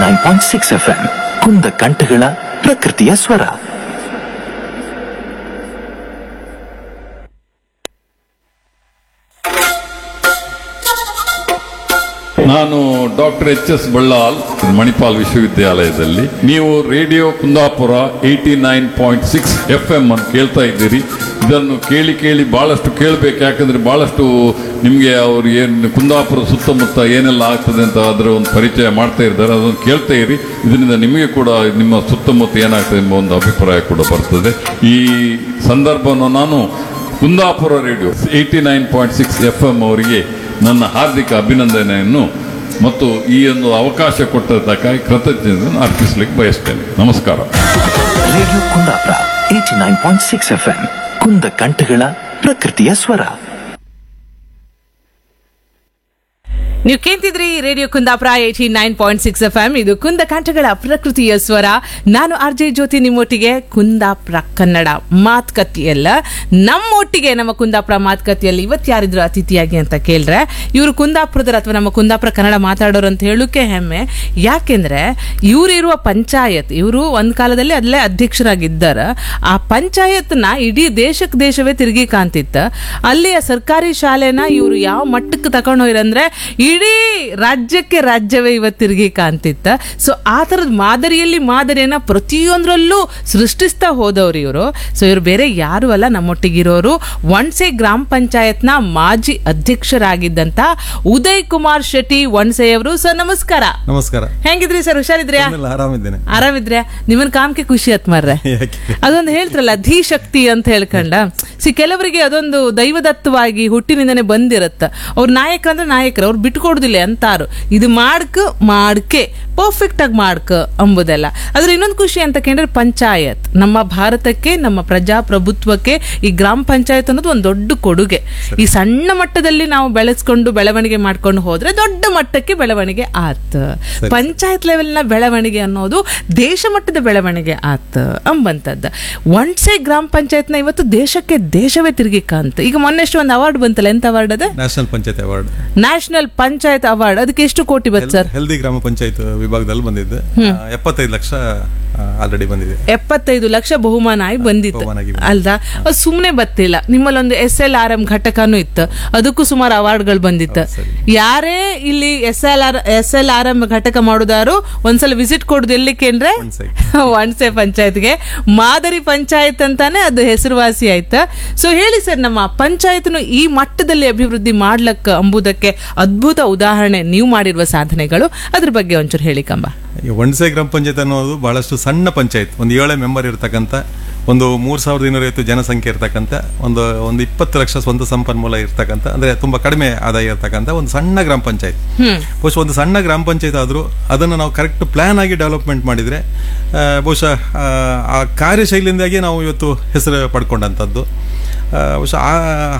Nine point six F M ಕುಂದ ಕಂಠಗಳ ಪ್ರಕೃತಿಯ ಸ್ವರ ನಾನು doctor H S Ballal Manipal ವಿಶ್ವವಿದ್ಯಾಲಯದಲ್ಲಿ ನೀವು radio Kundapura eighty nine point six F M ಅನ್ನು ಕೇಳ್ತಾ ಇದ್ದೀರಿ ಇದನ್ನು ಕೇಳಿ ಕೇಳಿ ಬಹಳಷ್ಟು ಕೇಳಬೇಕು ಯಾಕಂದ್ರೆ ಬಹಳಷ್ಟು ನಿಮಗೆ ಅವ್ರು ಏನು ಕುಂದಾಪುರ ಸುತ್ತಮುತ್ತ ಏನೆಲ್ಲ ಆಗ್ತದೆ ಅಂತ ಅದರ ಒಂದು ಪರಿಚಯ ಮಾಡ್ತಾ ಇದ್ದಾರೆ ಅದನ್ನು ಕೇಳ್ತಾ ಇರಿ ಇದರಿಂದ ನಿಮಗೆ ಕೂಡ ನಿಮ್ಮ ಸುತ್ತಮುತ್ತ ಏನಾಗ್ತದೆ ಎಂಬ ಒಂದು ಅಭಿಪ್ರಾಯ ಕೂಡ ಬರ್ತದೆ ಈ ಸಂದರ್ಭವನ್ನು ನಾನು Kundapura radio eighty nine point six F M ಅವರಿಗೆ ನನ್ನ ಹಾರ್ದಿಕ ಅಭಿನಂದನೆಯನ್ನು ಮತ್ತು ಈ ಒಂದು ಅವಕಾಶ ಕೊಟ್ಟದ್ದಕ್ಕಾಗಿ ಕೃತಜ್ಞತೆಯನ್ನು ಅರ್ಪಿಸಲಿಕ್ಕೆ ಬಯಸ್ತೇನೆ ನಮಸ್ಕಾರ radio Kundapura eighty nine point six F M ಕುಂದ ಕಂಠಗಳ ಪ್ರಕೃತಿಯ ಸ್ವರ ನೀವು ಕೇಳ್ತಿದ್ರಿ radio Kundapura eighty nine point six F M ಇದು ಕುಂದ ಕಂಠಗಳ ಪ್ರಕೃತಿಯ ಸ್ವರ ನಾನು ಆರ್ ಜೆ ಜ್ಯೋತಿ ನಿಮ್ಮೊಟ್ಟಿಗೆ ಕುಂದಾಪುರ ಕನ್ನಡ ಮಾತುಕತೆಯಲ್ಲ ನಮ್ಮೊಟ್ಟಿಗೆ ನಮ್ಮ ಕುಂದಾಪುರ ಮಾತುಕತೆಯಲ್ಲಿ ಇವತ್ತು ಯಾರಿದ್ರು ಅತಿಥಿಯಾಗಿ ಅಂತ ಕೇಳಿದ್ರೆ ಇವರು ಕುಂದಾಪುರದರ ಅಥವಾ ನಮ್ಮ ಕುಂದಾಪುರ ಕನ್ನಡ ಮಾತಾಡೋರು ಅಂತ ಹೇಳೋಕೆ ಹೆಮ್ಮೆ ಯಾಕೆಂದ್ರೆ ಇವರಿರುವ ಪಂಚಾಯತ್ ಇವರು ಒಂದ್ ಕಾಲದಲ್ಲಿ ಅಲ್ಲೇ ಅಧ್ಯಕ್ಷರಾಗಿದ್ದಾರ ಆ ಪಂಚಾಯತ್ನ ಇಡೀ ದೇಶಕ್ಕೆ ದೇಶವೇ ತಿರುಗಿ ಕಾಣ್ತಿತ್ತ ಅಲ್ಲಿಯ ಸರ್ಕಾರಿ ಶಾಲೆನ ಇವರು ಯಾವ ಮಟ್ಟಕ್ಕೆ ತಗೊಂಡು ಹೋಯ್ರಂದ್ರೆ ಇಡೀ ರಾಜ್ಯಕ್ಕೆ ರಾಜ್ಯವೇ ಇವತ್ತು ತಿರುಗಿ ಕಾಣ್ತಿತ್ತ ಸೊ ಆ ಥರದ ಮಾದರಿಯಲ್ಲಿ ಮಾದರಿಯನ್ನ ಪ್ರತಿಯೊಂದರಲ್ಲೂ ಸೃಷ್ಟಿಸ್ತಾ ಹೋದವ್ರು ಇವರು ಸೊ ಇವರು ಬೇರೆ ಯಾರು ಅಲ್ಲ ನಮ್ಮೊಟ್ಟಿಗಿರೋರು ಒಣಸೆ ಗ್ರಾಮ ಪಂಚಾಯತ್ನ ಮಾಜಿ ಅಧ್ಯಕ್ಷರಾಗಿದ್ದಂತ ಉದಯ್ ಕುಮಾರ್ ಶೆಟ್ಟಿ ಒಣಸೆ ಅವರು ಸರ್ ನಮಸ್ಕಾರ ನಮಸ್ಕಾರ ಹೆಂಗಿದ್ರಿ ಸರ್ ಹುಷಾರಿದ್ರ್ಯಾ ಏನಿಲ್ಲ, ಆರಾಮಿದ್ದೇನೆ ಆರಾಮಿದ್ರೆ ನಿಮ್ಮನ್ ಕಾಮ್ಕೆ ಖುಷಿ ಆತ್ ಮಾರ್ರೆ ಯಾಕೆ ಅದೊಂದು ಹೇಳ್ತಾರಲ್ಲ ಧೀಶಕ್ತಿ ಅಂತ ಹೇಳ್ಕೊಂಡ ಸಿ ಕೆಲವರಿಗೆ ಅದೊಂದು ದೈವದತ್ತವಾಗಿ ಹುಟ್ಟಿನಿಂದನೇ ಬಂದಿರತ್ತ ಅವ್ರ ನಾಯಕ ಅಂದ್ರೆ ನಾಯಕರು ಅವ್ರು ಬಿಟ್ಕೊಡುದಿಲ್ಲ ಅಂತಾರು ಇದು ಮಾಡ್ಕ ಮಾಡ್ಕೆ ಪರ್ಫೆಕ್ಟ್ ಆಗಿ ಮಾಡ್ಕ ಅಂಬುದೆಲ್ಲ ಅದ್ರ ಇನ್ನೊಂದು ಖುಷಿ ಅಂತ ಕೇಳಿದ್ರೆ ಪಂಚಾಯತ್ ನಮ್ಮ ಭಾರತಕ್ಕೆ ನಮ್ಮ ಪ್ರಜಾಪ್ರಭುತ್ವಕ್ಕೆ ಈ ಗ್ರಾಮ ಪಂಚಾಯತ್ ಅನ್ನೋದು ಒಂದು ದೊಡ್ಡ ಕೊಡುಗೆ ಈ ಸಣ್ಣ ಮಟ್ಟದಲ್ಲಿ ನಾವು ಬೆಳೆಸ್ಕೊಂಡು ಬೆಳವಣಿಗೆ ಮಾಡ್ಕೊಂಡು ಹೋದ್ರೆ ದೊಡ್ಡ ಮಟ್ಟಕ್ಕೆ ಬೆಳವಣಿಗೆ ಆತ್ ಪಂಚಾಯತ್ ಲೆವೆಲ್ನ ಬೆಳವಣಿಗೆ ಅನ್ನೋದು ದೇಶ ಮಟ್ಟದ ಬೆಳವಣಿಗೆ ಆತ್ ಅಂಬಂತದ್ದು ಒಣ್ಸೆ ಗ್ರಾಮ ಪಂಚಾಯತ್ನ ಇವತ್ತು ದೇಶಕ್ಕೆ ದೇಶವೇ ತಿರುಗಿ ಕಾಂತ ಈಗ ಮೊನ್ನೆಷ್ಟು ಒಂದು ಅವಾರ್ಡ್ ಬಂತಲ್ಲ ಎಂತ ಅವಾರ್ಡ್ ಅದ national panchayat award national panchayat award ಅದಕ್ಕೆ ಎಷ್ಟು ಕೋಟಿ ಬತ್ ಸರ್ ಹೆಲ್ದಿ ಗ್ರಾಮ ಪಂಚಾಯತ್ ವಿಭಾಗದಲ್ಲಿ ಬಂದಿದ್ದು ಆ, ಎಪ್ಪತ್ತೈದು ಲಕ್ಷ ಆಲ್ರೆಡಿ ಬಂದಿದೆ ಎಪ್ಪತ್ತೈದು ಲಕ್ಷ ಬಹುಮಾನ ಆಗಿ ಬಂದಿತ್ತು ಬಹುಮಾನ ಆಗಿ ಅಲ್ದಾ ಅದು ಸುಮ್ಮನೆ ಬತ್ತಿಲ್ಲ ನಿಮ್ಮಲ್ಲೊಂದು ಎಸ್ ಎಲ್ ಆರ್ ಎಂ ಘಟಕನೂ ಇತ್ತು ಅದಕ್ಕೂ ಸುಮಾರು ಅವಾರ್ಡ್ಗಳು ಬಂದಿತ್ತು ಯಾರೇ ಇಲ್ಲಿ S L R S L R M ಘಟಕ ಮಾಡುದಾರು ಒಂದ್ಸಲ ವಿಸಿಟ್ ಕೊಡುದು ಎಲ್ಲಿಕ್ಕೆ ಅಂದ್ರೆ ಒಣ್ಸೆ. ಒಣ್ಸೆ ಪಂಚಾಯತ್ಗೆ ಮಾದರಿ ಪಂಚಾಯತ್ ಅಂತಾನೆ ಅದು ಹೆಸರುವಾಸಿ ಆಯ್ತು ಸೊ ಹೇಳಿ ಸರ್ ನಮ್ಮ ಪಂಚಾಯತ್ನು ಈ ಮಟ್ಟದಲ್ಲಿ ಅಭಿವೃದ್ಧಿ ಮಾಡ್ಲಕ್ಕ ಅಂಬುದಕ್ಕೆ ಅದ್ಭುತ ಉದಾಹರಣೆ ನೀವು ಮಾಡಿರುವ ಸಾಧನೆಗಳು ಅದ್ರ ಬಗ್ಗೆ ಒಂಚೂರು ಹೇಳಿ ಕಂಬ ಈ ಒಣಸೆ ಗ್ರಾಮ ಪಂಚಾಯತ್ ಅನ್ನೋದು ಬಹಳಷ್ಟು ಸಣ್ಣ ಪಂಚಾಯತ್ ಒಂದು ಏಳೆ ಮೆಂಬರ್ ಇರ್ತಕ್ಕಂಥ ಒಂದು ಮೂರ್ ಸಾವಿರದ ಇನ್ನೂರೈವತ್ತು ಜನಸಂಖ್ಯೆ ಇರ್ತಕ್ಕಂಥ ಒಂದು ಒಂದು ಇಪ್ಪತ್ತು ಲಕ್ಷ ಸ್ವಂತ ಸಂಪನ್ಮೂಲ ಇರ್ತಕ್ಕಂಥ ಅಂದ್ರೆ ತುಂಬಾ ಕಡಿಮೆ ಆದಾಯ ಇರ್ತಕ್ಕಂಥ ಒಂದು ಸಣ್ಣ ಗ್ರಾಮ ಪಂಚಾಯತ್ ಬಹುಶಃ ಒಂದು ಸಣ್ಣ ಗ್ರಾಮ ಪಂಚಾಯತ್ ಆದರೂ ಅದನ್ನು ನಾವು ಕರೆಕ್ಟ್ ಪ್ಲಾನ್ ಆಗಿ ಡೆವಲಪ್ಮೆಂಟ್ ಮಾಡಿದ್ರೆ ಆ, ಬಹುಶಃ ಆ, ಆ ಕಾರ್ಯಶೈಲಿಯಿಂದಾಗಿ ನಾವು ಇವತ್ತು ಹೆಸರು ಪಡ್ಕೊಂಡಂಥದ್ದು ಆ, ಬಹುಶಃ ಆ